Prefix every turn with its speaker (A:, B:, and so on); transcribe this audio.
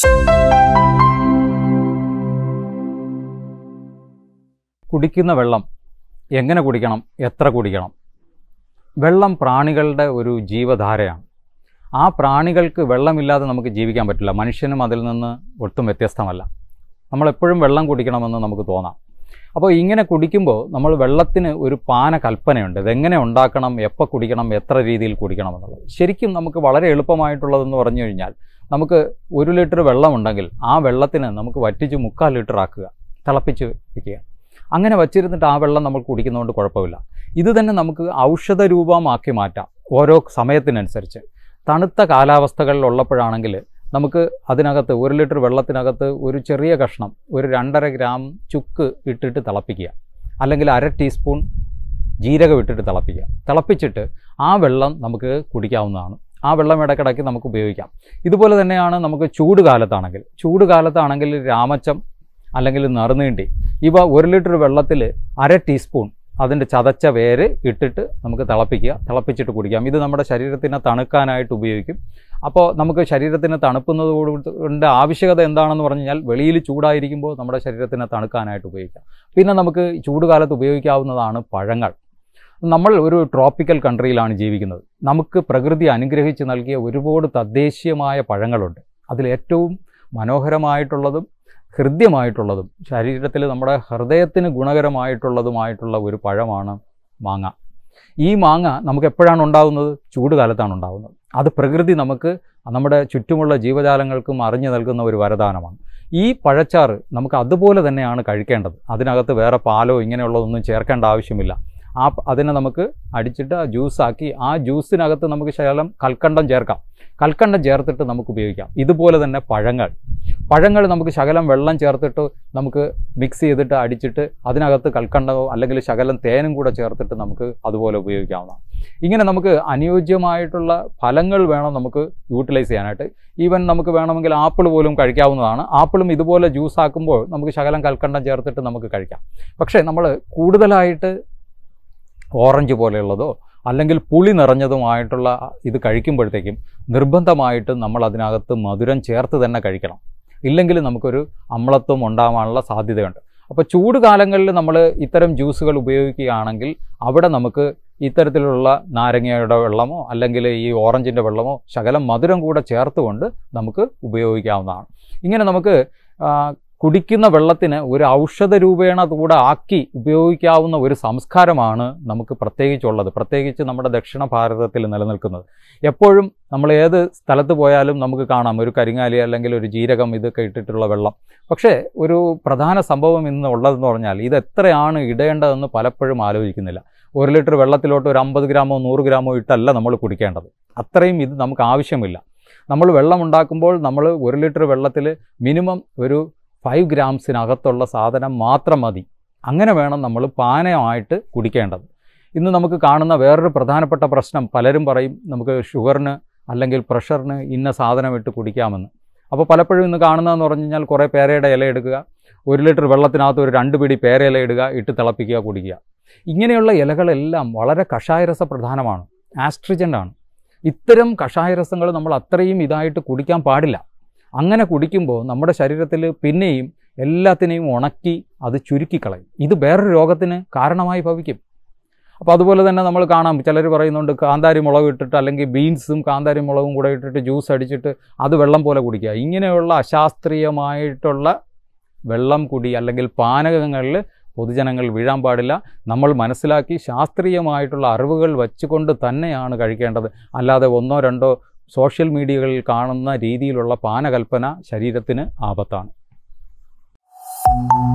A: കുടിക്കുന്ന വെള്ളം എങ്ങനെ കുടിക്കണം എത്ര കുടിക്കണം വെള്ളം പ്രാണികളുടെ ഒരു ജീവധാരയാണ് ആ പ്രാണികൾക്ക് വെള്ളമില്ലാതെ നമുക്ക് ജീവിക്കാൻ പറ്റില്ല മനുഷ്യനും അതിൽ നിന്ന് ഒട്ടും വ്യത്യസ്തമല്ല നമ്മളെപ്പോഴും വെള്ളം കുടിക്കണമെന്ന് നമുക്ക് തോന്നാം അപ്പോൾ ഇങ്ങനെ കുടിക്കുമ്പോൾ നമ്മൾ വെള്ളത്തിന് ഒരു പാന കൽപ്പനയുണ്ട് ഇതെങ്ങനെ ഉണ്ടാക്കണം എപ്പോൾ കുടിക്കണം എത്ര രീതിയിൽ കുടിക്കണം എന്നുള്ളത് ശരിക്കും നമുക്ക് വളരെ എളുപ്പമായിട്ടുള്ളതെന്ന് പറഞ്ഞു കഴിഞ്ഞാൽ നമുക്ക് ഒരു ലിറ്റർ വെള്ളമുണ്ടെങ്കിൽ ആ വെള്ളത്തിന് നമുക്ക് വറ്റിച്ച് മുക്കാൽ ലിറ്റർ ആക്കുക തിളപ്പിച്ച് വയ്ക്കുക അങ്ങനെ വച്ചിരുന്നിട്ട് ആ വെള്ളം നമ്മൾ കുടിക്കുന്നതുകൊണ്ട് കുഴപ്പമില്ല ഇത് തന്നെ നമുക്ക് ഔഷധ രൂപമാക്കി മാറ്റാം ഓരോ സമയത്തിനനുസരിച്ച് തണുത്ത കാലാവസ്ഥകളിൽ ഉള്ളപ്പോഴാണെങ്കിൽ നമുക്ക് അതിനകത്ത് ഒരു ലിറ്റർ വെള്ളത്തിനകത്ത് ഒരു ചെറിയ കഷ്ണം ഒരു രണ്ടര ഗ്രാം ചുക്ക് ഇട്ടിട്ട് തിളപ്പിക്കുക അല്ലെങ്കിൽ അര ടീസ്പൂൺ ജീരകം ഇട്ടിട്ട് തിളപ്പിക്കുക തിളപ്പിച്ചിട്ട് ആ വെള്ളം നമുക്ക് കുടിക്കാവുന്നതാണ് ആ വെള്ളം ഇടയ്ക്കിടയ്ക്ക് നമുക്ക് ഉപയോഗിക്കാം ഇതുപോലെ തന്നെയാണ് നമുക്ക് ചൂട് കാലത്താണെങ്കിൽ ചൂട് കാലത്താണെങ്കിൽ രാമച്ചം അല്ലെങ്കിൽ നറുനീണ്ടി ഇവ ഒരു ലിറ്റർ വെള്ളത്തിൽ അര ടീസ്പൂൺ അതിൻ്റെ ചതച്ച വേര് ഇട്ടിട്ട് നമുക്ക് തിളപ്പിക്കുക തിളപ്പിച്ചിട്ട് കുടിക്കാം ഇത് നമ്മുടെ ശരീരത്തിനെ തണുക്കാനായിട്ട് ഉപയോഗിക്കും അപ്പോൾ നമുക്ക് ശരീരത്തിന് തണുപ്പുന്നത് കൊണ്ട് ആവശ്യകത എന്താണെന്ന് പറഞ്ഞു കഴിഞ്ഞാൽ വെളിയിൽ ചൂടായിരിക്കുമ്പോൾ നമ്മുടെ ശരീരത്തിനെ തണുക്കാനായിട്ട് ഉപയോഗിക്കാം പിന്നെ നമുക്ക് ചൂട് കാലത്ത് ഉപയോഗിക്കാവുന്നതാണ് പഴങ്ങൾ നമ്മൾ ഒരു ട്രോപ്പിക്കൽ കൺട്രിയിലാണ് ജീവിക്കുന്നത് നമുക്ക് പ്രകൃതി അനുഗ്രഹിച്ച് നൽകിയ ഒരുപാട് തദ്ദേശീയമായ പഴങ്ങളുണ്ട് അതിലേറ്റവും മനോഹരമായിട്ടുള്ളതും ഹൃദ്യമായിട്ടുള്ളതും ശരീരത്തിൽ നമ്മുടെ ഹൃദയത്തിന് ഗുണകരമായിട്ടുള്ളതുമായിട്ടുള്ള ഒരു പഴമാണ് മാങ്ങ ഈ മാങ്ങ നമുക്ക് എപ്പോഴാണ് ഉണ്ടാകുന്നത് ചൂട് കാലത്താണ് ഉണ്ടാകുന്നത് അത് പ്രകൃതി നമുക്ക് നമ്മുടെ ചുറ്റുമുള്ള ജീവജാലങ്ങൾക്കും അറിഞ്ഞു നൽകുന്ന ഒരു വരദാനമാണ് ഈ പഴച്ചാറ് നമുക്ക് അതുപോലെ തന്നെയാണ് കഴിക്കേണ്ടത് അതിനകത്ത് വേറെ പാലോ ഇങ്ങനെയുള്ളതൊന്നും ചേർക്കേണ്ട ആവശ്യമില്ല ആ അതിനെ നമുക്ക് അടിച്ചിട്ട് ആ ജ്യൂസാക്കി ആ ജ്യൂസിനകത്ത് നമുക്ക് ശകലം കൽക്കണ്ടം ചേർക്കാം കൽക്കണ്ടം ചേർത്തിട്ട് നമുക്ക് ഉപയോഗിക്കാം ഇതുപോലെ തന്നെ പഴങ്ങൾ പഴങ്ങൾ നമുക്ക് ശകലം വെള്ളം ചേർത്തിട്ട് നമുക്ക് മിക്സ് ചെയ്തിട്ട് അടിച്ചിട്ട് അതിനകത്ത് കൽക്കണ്ടമോ അല്ലെങ്കിൽ ശകലം തേനും കൂടെ ചേർത്തിട്ട് നമുക്ക് അതുപോലെ ഉപയോഗിക്കാവുന്നതാണ് ഇങ്ങനെ നമുക്ക് അനുയോജ്യമായിട്ടുള്ള ഫലങ്ങൾ വേണം നമുക്ക് യൂട്ടിലൈസ് ചെയ്യാനായിട്ട് ഈവൻ നമുക്ക് വേണമെങ്കിൽ ആപ്പിൾ പോലും കഴിക്കാവുന്നതാണ് ആപ്പിളും ഇതുപോലെ ജ്യൂസ് ആക്കുമ്പോൾ നമുക്ക് ശകലം കൽക്കണ്ടം ചേർത്തിട്ട് നമുക്ക് കഴിക്കാം പക്ഷേ നമ്മൾ കൂടുതലായിട്ട് ഓറഞ്ച് പോലെയുള്ളതോ അല്ലെങ്കിൽ പുളി നിറഞ്ഞതുമായിട്ടുള്ള ഇത് കഴിക്കുമ്പോഴത്തേക്കും നിർബന്ധമായിട്ടും നമ്മൾ അതിനകത്ത് മധുരം ചേർത്ത് തന്നെ കഴിക്കണം ഇല്ലെങ്കിൽ നമുക്കൊരു അമ്ലത്വം ഉണ്ടാവാനുള്ള സാധ്യതയുണ്ട് അപ്പോൾ ചൂട് കാലങ്ങളിൽ നമ്മൾ ഇത്തരം ജ്യൂസുകൾ ഉപയോഗിക്കുകയാണെങ്കിൽ അവിടെ നമുക്ക് ഇത്തരത്തിലുള്ള നാരങ്ങയുടെ വെള്ളമോ അല്ലെങ്കിൽ ഈ ഓറഞ്ചിൻ്റെ വെള്ളമോ ശകലം മധുരം കൂടെ ചേർത്തുകൊണ്ട് നമുക്ക് ഉപയോഗിക്കാവുന്നതാണ് ഇങ്ങനെ നമുക്ക് കുടിക്കുന്ന വെള്ളത്തിന് ഒരു ഔഷധ രൂപേണ കൂടെ ആക്കി ഉപയോഗിക്കാവുന്ന ഒരു സംസ്കാരമാണ് നമുക്ക് പ്രത്യേകിച്ചുള്ളത് പ്രത്യേകിച്ച് നമ്മുടെ ദക്ഷിണ ഭാരതത്തിൽ നിലനിൽക്കുന്നത് എപ്പോഴും നമ്മൾ ഏത് സ്ഥലത്ത് പോയാലും നമുക്ക് കാണാം ഒരു കരിങ്ങാലി അല്ലെങ്കിൽ ഒരു ജീരകം ഇതൊക്കെ ഇട്ടിട്ടുള്ള വെള്ളം പക്ഷേ ഒരു പ്രധാന സംഭവം ഇന്ന് ഉള്ളതെന്ന് പറഞ്ഞാൽ ഇത് എത്രയാണ് ഇടേണ്ടതെന്ന് പലപ്പോഴും ആലോചിക്കുന്നില്ല ഒരു ലിറ്റർ വെള്ളത്തിലോട്ട് ഒരു അമ്പത് ഗ്രാമോ നൂറ് ഗ്രാമോ ഇട്ടല്ല നമ്മൾ കുടിക്കേണ്ടത് അത്രയും ഇത് നമുക്ക് ആവശ്യമില്ല നമ്മൾ വെള്ളം ഉണ്ടാക്കുമ്പോൾ നമ്മൾ ഒരു ലിറ്റർ വെള്ളത്തിൽ മിനിമം ഒരു ഫൈവ് ഗ്രാംസിനകത്തുള്ള സാധനം മാത്രം മതി അങ്ങനെ വേണം നമ്മൾ പാനയമായിട്ട് കുടിക്കേണ്ടത് ഇന്ന് നമുക്ക് കാണുന്ന വേറൊരു പ്രധാനപ്പെട്ട പ്രശ്നം പലരും പറയും നമുക്ക് ഷുഗറിന് അല്ലെങ്കിൽ പ്രഷറിന് ഇന്ന സാധനം ഇട്ട് കുടിക്കാമെന്ന് അപ്പോൾ പലപ്പോഴും ഇന്ന് കാണുന്നതെന്ന് പറഞ്ഞു കഴിഞ്ഞാൽ കുറേ പേരയുടെ ഇല എടുക്കുക ഒരു ലിറ്റർ വെള്ളത്തിനകത്ത് ഒരു രണ്ട് പിടി പേരയില ഇടുക ഇട്ട് തിളപ്പിക്കുക കുടിക്കുക ഇങ്ങനെയുള്ള ഇലകളെല്ലാം വളരെ കഷായരസ പ്രധാനമാണ് ആസ്ട്രിജൻ്റ് ആണ് ഇത്തരം കഷായരസങ്ങൾ നമ്മൾ അത്രയും ഇതായിട്ട് കുടിക്കാൻ പാടില്ല അങ്ങനെ കുടിക്കുമ്പോൾ നമ്മുടെ ശരീരത്തിൽ പിന്നെയും എല്ലാത്തിനെയും ഉണക്കി അത് ചുരുക്കിക്കളയും ഇത് വേറൊരു രോഗത്തിന് കാരണമായി ഭവിക്കും അപ്പോൾ അതുപോലെ തന്നെ നമ്മൾ കാണാം ചിലർ പറയുന്നുണ്ട് കാന്താരി മുളക് ഇട്ടിട്ട് അല്ലെങ്കിൽ ബീൻസും കാന്താരി മുളകും കൂടെ ഇട്ടിട്ട് ജ്യൂസ് അടിച്ചിട്ട് അത് വെള്ളം പോലെ കുടിക്കുക ഇങ്ങനെയുള്ള അശാസ്ത്രീയമായിട്ടുള്ള വെള്ളം കുടി അല്ലെങ്കിൽ പാനകങ്ങളിൽ പൊതുജനങ്ങൾ വീഴാൻ പാടില്ല നമ്മൾ മനസ്സിലാക്കി ശാസ്ത്രീയമായിട്ടുള്ള അറിവുകൾ വച്ചുകൊണ്ട് തന്നെയാണ് കഴിക്കേണ്ടത് അല്ലാതെ ഒന്നോ രണ്ടോ സോഷ്യൽ മീഡിയകളിൽ കാണുന്ന രീതിയിലുള്ള പാനകൽപ്പന ശരീരത്തിന് ആപത്താണ്